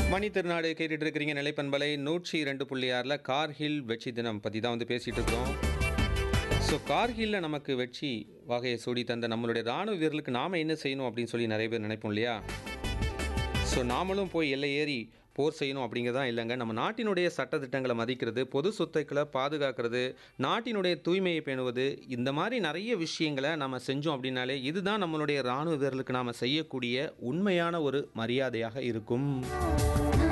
மணி திருநாடு கேட்டுட்டு இருக்கிறீங்க நிலைப்பண்பலை நூற்றி இரண்டு புள்ளி ஆறில் கார்கில் வெற்றி தினம் பற்றி தான் வந்து பேசிகிட்டு இருக்கிறோம் ஸோ கார்கில்ல நமக்கு வெற்றி வகையை சூடி தந்த நம்மளுடைய ராணுவ வீரர்களுக்கு நாம் என்ன செய்யணும் அப்படின்னு சொல்லி நிறைய பேர் நினைப்போம் இல்லையா ஸோ நாமளும் போய் எல்லை ஏறி போர் செய்யணும் அப்படிங்கிறதான் இல்லைங்க நம்ம நாட்டினுடைய சட்டத்திட்டங்களை மதிக்கிறது பொது சொத்துக்களை பாதுகாக்கிறது நாட்டினுடைய தூய்மையை பேணுவது இந்த மாதிரி நிறைய விஷயங்களை நம்ம செஞ்சோம் அப்படின்னாலே இதுதான் நம்மளுடைய இராணுவ வீரர்களுக்கு நாம் செய்யக்கூடிய உண்மையான ஒரு மரியாதையாக இருக்கும்